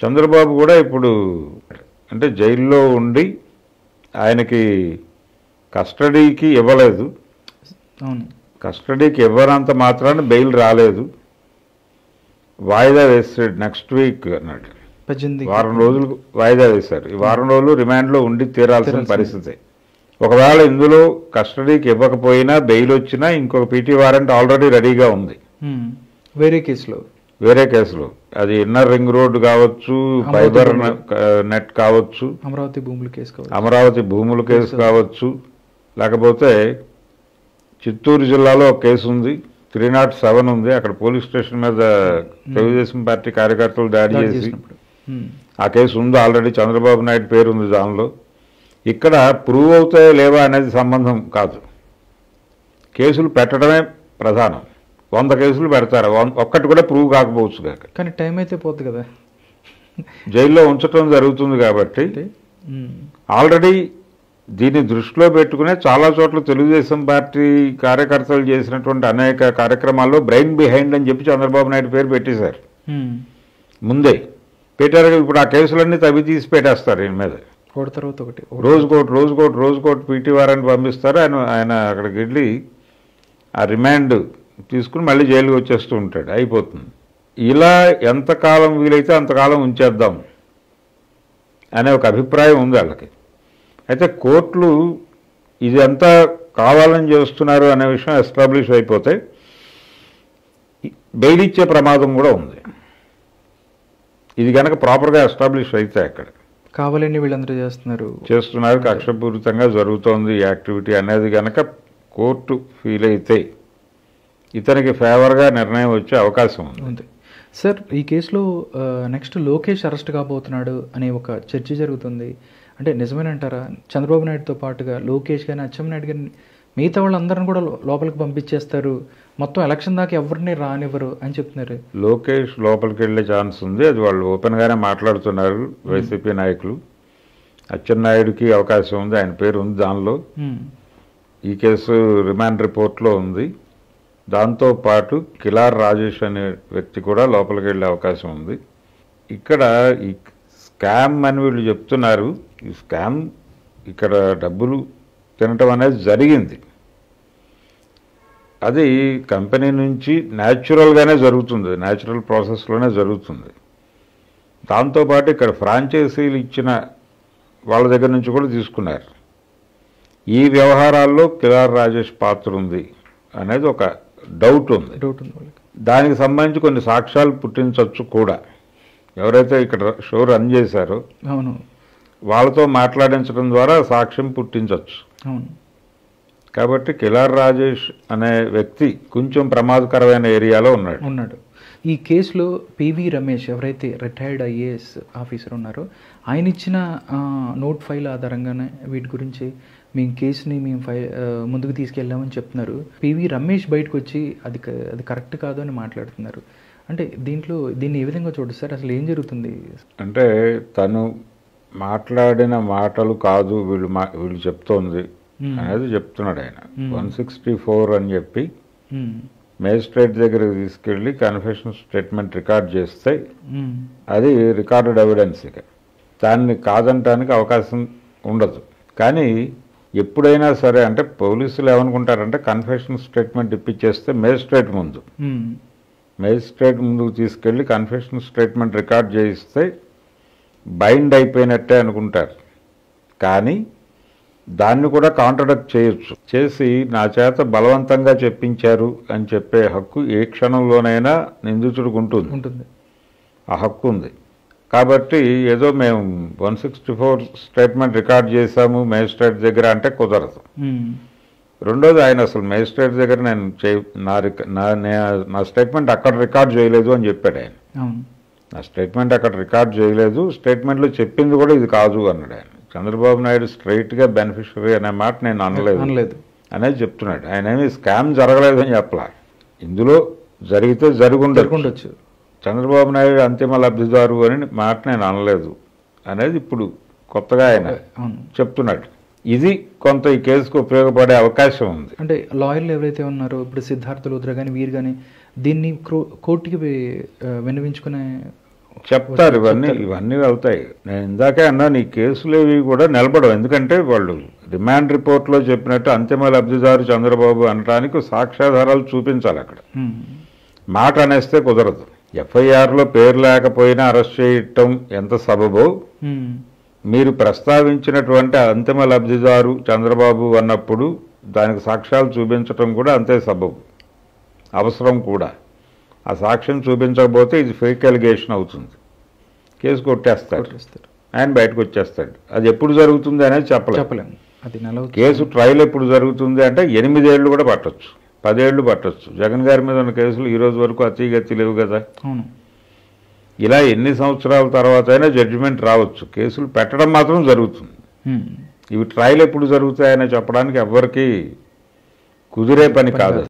చంద్రబాబు కూడా ఇప్పుడు అంటే జైల్లో ఉండి ఆయనకి కస్టడీకి ఇవ్వలేదు అవును కస్టడీకి ఇవ్వనంత మాత్రాన బెయిల్ రాలేదు వాయిదా వేస్తాడు నెక్స్ట్ వీక్ అన్నాడు పద్దెనిమిది వారం రోజులు వాయిదా వేశారు ఈ వారం రోజులు రిమాండ్లో ఉండి తీరాల్సిన తీరాల్సింది. పరిస్థితి ఒకవేళ ఇందులో కస్టడీకి ఇవ్వకపోయినా బెయిల్ వచ్చినా ఇంకొక పీటీ వారెంట్ ఆల్రెడీ రెడీగా ఉంది ఉమ్. వేరే కేసులో వేరే కేసులో అది ఇన్నర్ రింగ్ రోడ్ కావచ్చు అమరావతి ఫైబర్ భూములు. నెట్ కావచ్చు అమరావతి భూముల కేసు కావాలి అమరావతి భూముల కేసు కావచ్చు లేకపోతే చిత్తూరు జిల్లాలో ఒక కేసు ఉంది త్రీ నాట్ సెవెన్ ఉంది అక్కడ పోలీస్ స్టేషన్ మీద తెలుగుదేశం పార్టీ కార్యకర్తలు దాడి దాడి చేసి చేసినప్పుడు ఉమ్. ఆ కేసు ఉంది ఆల్రెడీ చంద్రబాబు నాయుడు పేరు ఉంది దానిలో ఇక్కడ ప్రూవ్ అవుతాయో లేవా అనేది సంబంధం కాదు కేసులు పెట్టడమే ప్రధానం వంద కేసులు పెడతారు వన్- ఒక్కటి కూడా ప్రూవ్ కాకపోవచ్చు కాక కానీ టైం అయితే పోతుంది కదా జైల్లో ఉంచడం జరుగుతుంది కాబట్టి అంటే ఉమ్. ఆల్రెడీ దీన్ని దృష్టిలో పెట్టుకునే చాలా చోట్ల తెలుగుదేశం పార్టీ కార్యకర్తలు చేసినటువంటి అనేక కార్యక్రమాల్లో బ్రెయిన్ బిహైండ్ అని చెప్పి చంద్రబాబు నాయుడు పేరు పెట్టేశారు ఉమ్. ముందే పెట్టారు ఇప్పుడు ఆ కేసులన్నీ తవ్వి తీసి పెట్టేస్తారు ఈయన మీద ఒకటి తర్వాత ఒకటి ఒకటి రోజుకోటి రోజుకోటి రోజుకోటి పీటీ వారాన్ని పంపిస్తారు ఆయన ఆయన అక్కడికి వెళ్ళి ఆ రిమాండ్ తీసుకుని మళ్ళీ జైలుకి వచ్చేస్తూ ఉంటాడు అయిపోతుంది ఇలా ఎంతకాలం వీలైతే అంతకాలం ఉంచేద్దాం అనే ఒక అభిప్రాయం ఉంది వాళ్ళకి అయితే కోర్టులు ఇది ఎంత కావాలని చేస్తున్నారు అనే విషయం ఎస్టాబ్లిష్ అయిపోతే బెయిల్ ఇచ్చే ప్రమాదం కూడా ఉంది ఇది కనుక ప్రాపర్గా ఎస్టాబ్లిష్ అయితే అక్కడ కావాలని వీళ్ళందరూ చేస్తున్నారు చేస్తున్నారు కక్షపూరితంగా జరుగుతోంది ఈ యాక్టివిటీ అనేది కనుక కోర్టు ఫీల్ అయితే ఇతనికి ఫేవర్గా నిర్ణయం వచ్చే అవకాశం ఉంది ఉంది సార్ ఈ కేసులో నెక్స్ట్ లోకేష్ అరెస్ట్ కాబోతున్నాడు అనే ఒక చర్చ జరుగుతుంది అంటే నిజమేనంటారా చంద్రబాబు నాయుడుతో పాటుగా లోకేష్ కానీ అచ్చెన్నాయుడు కానీ మిగతా వాళ్ళందరిని కూడా లో- లోపలికి పంపించేస్తారు మొత్తం ఎలక్షన్ దాకా ఎవరిని రానివ్వరు అని చెప్తున్నారు లోకేష్ లోపలికి వెళ్ళే ఛాన్స్ ఉంది అది వాళ్ళు ఓపెన్గానే మాట్లాడుతున్నారు వైసీపీ నాయకులు అచ్చెన్నాయుడికి అవకాశం ఉంది ఆయన పేరు ఉంది దానిలో ఉమ్. ఈ కేసు రిమాండ్ రిపోర్ట్లో ఉంది దాంతో పాటు కిలార్ రాజేష్ అనే వ్యక్తి కూడా లోపలికి వెళ్ళే అవకాశం ఉంది ఇక్కడ ఈ స్కామ్ అని వీళ్ళు చెప్తున్నారు ఈ స్కామ్ ఇక్కడ డబ్బులు తినటం అనేది జరిగింది అది కంపెనీ నుంచి న్యాచురల్గానే జరుగుతుంది న్యాచురల్ ప్రాసెస్లోనే జరుగుతుంది దాంతోపాటు ఇక్కడ ఫ్రాంచైజీలు ఇచ్చిన వాళ్ళ దగ్గర నుంచి కూడా తీసుకున్నారు ఈ వ్యవహారాల్లో కిలార్ రాజేష్ పాత్ర ఉంది అనేది ఒక డౌట్ ఉంది డౌట్ ఉంది వాళ్ళకి దానికి సంబంధించి కొన్ని సాక్ష్యాలు పుట్టించవచ్చు కూడా ఎవరైతే ఇక్కడ షో రన్ చేశారో అవును వాళ్ళతో మాట్లాడించడం ద్వారా సాక్ష్యం పుట్టించవచ్చు అవును కాబట్టి కిలార్ రాజేష్ అనే వ్యక్తి కొంచెం ప్రమాదకరమైన ఏరియాలో ఉన్నాడు ఉన్నాడు ఈ కేసులో పివి రమేష్ ఎవరైతే రిటైర్డ్ ఐఏఎస్ ఆఫీసర్ ఉన్నారో ఆయన ఇచ్చిన ఆ, నోట్ ఫైల్ ఆధారంగానే వీటి గురించి మేము కేసుని మేము ఫై ఆ, ముందుకు తీసుకెళ్ళామని చెప్తున్నారు పివి రమేష్ బయటకు వచ్చి అది క- అది కరెక్ట్ కాదు అని మాట్లాడుతున్నారు అంటే దీంట్లో దీన్ని ఏ విధంగా చూడదు సార్ అసలు ఏం జరుగుతుంది అంటే తను మాట్లాడిన మాటలు కాదు వీళ్ళు మా వీళ్ళు చెప్తోంది Hmm. అనేది చెప్తున్నాడు ఆయన Hmm. వన్ సిక్స్టీ ఫోర్ అని చెప్పి ఉమ్, మేజిస్ట్రేట్ దగ్గరికి తీసుకెళ్ళి కన్ఫెషన్ స్టేట్మెంట్ రికార్డ్ చేస్తే ఉమ్, అది రికార్డెడ్ ఎవిడెన్స్ ఇక దాన్ని కాదంటానికి అవకాశం ఉండదు కానీ ఎప్పుడైనా సరే అంటే పోలీసులు ఏమనుకుంటారంటే కన్ఫెషన్ స్టేట్మెంట్ ఇప్పించేస్తే మేజిస్ట్రేట్ ముందు ఉమ్, మేజిస్ట్రేట్ ముందుకు తీసుకెళ్ళి కన్ఫెషన్ స్టేట్మెంట్ రికార్డ్ చేయిస్తే బైండ్ అయిపోయినట్టే అనుకుంటారు కానీ దాన్ని కూడా కాంట్రడక్ట్ చేయొచ్చు చేసి నా చేత బలవంతంగా చెప్పించారు అని చెప్పే హక్కు ఏ క్షణంలోనైనా నిందితుడికి ఉంటుంది ఉంటుంది ఆ హక్కు ఉంది కాబట్టి ఏదో మేము one sixty four statement record చేశాము మేజిస్ట్రేట్ దగ్గర అంటే కుదరదు ఉమ్, రెండోది ఆయన అసలు మేజిస్ట్రేట్ దగ్గర నేను చే నా రిక- నా నే- నా స్టేట్మెంట్ అక్కడ రికార్డ్ చేయలేదు అని చెప్పాడు ఆయన అవును నా స్టేట్మెంట్ అక్కడ రికార్డ్ చేయలేదు స్టేట్మెంట్లో చెప్పింది కూడా ఇది కాదు అన్నాడు ఆయన చంద్రబాబు నాయుడు స్ట్రైట్గా బెనిఫిషరీ అనే మాట నేను అనలేదు అనలేదు అనేది చెప్తున్నాడు ఆయన ఏమి స్కామ్ జరగలేదు అని చెప్పలా ఇందులో జరిగితే జరుగుండదు జరగకుండొచ్చు చంద్రబాబు నాయుడు అంతిమ లబ్ధిదారు అని మాట నేను అనలేదు అనేది ఇప్పుడు కొత్తగా ఆయన అవును చెప్తున్నాడు ఇది కొంత ఈ కేసుకు ఉపయోగపడే అవకాశం ఉంది అంటే లాయర్లు ఎవరైతే ఉన్నారో ఇప్పుడు సిద్ధార్థ లూత్రా కానీ వీరు కానీ దీన్ని క్రో- కోర్టుకి వే- ఆ, విన్నవించుకునే చెప్తారు ఇవన్నీ ఇవన్నీ వెళ్తాయి నేను ఇందాకే అన్నా నీ కేసులు ఇవి కూడా నిలబడవు ఎందుకంటే వాళ్ళు రిమాండ్ రిపోర్ట్లో చెప్పినట్టు అంతిమ లబ్ధిదారు చంద్రబాబు అనడానికి సాక్ష్యాధారాలు చూపించాలి అక్కడ ఉమ్. మాట అనేస్తే కుదరదు ఎఫ్ఐఆర్లో పేరు లేకపోయినా అరెస్ట్ చేయటం ఎంత సబబో ఉమ్. మీరు ప్రస్తావించినటువంటి అంతిమ లబ్ధిదారు చంద్రబాబు అన్నప్పుడు దానికి సాక్ష్యాలు చూపించటం కూడా అంతే సబబు అవసరం కూడా ఆ సాక్ష్యం చూపించకపోతే ఇది ఫేక్ అలిగేషన్ అవుతుంది కేసు కొట్టేస్తాడు కొట్టేస్తారు. ఆయన బయటకు వచ్చేస్తాడు అది ఎప్పుడు జరుగుతుంది అనేది చెప్పలేదు చెప్పలేము అది నెల అవుతుంది. కేసు ట్రయల్ ఎప్పుడు జరుగుతుంది అంటే ఎనిమిదేళ్లు కూడా పట్టొచ్చు పదేళ్లు పట్టొచ్చు జగన్ గారి మీద ఉన్న కేసులు ఈ రోజు వరకు అతిగతి లేవు కదా అవును ఇలా ఎన్ని సంవత్సరాల తర్వాత అయినా జడ్జిమెంట్ రావచ్చు కేసులు పెట్టడం మాత్రం జరుగుతుంది ఉమ్. ఇవి ట్రయల్ ఎప్పుడు జరుగుతాయని చెప్పడానికి ఎవ్వరికీ కుదిరే పని కాదు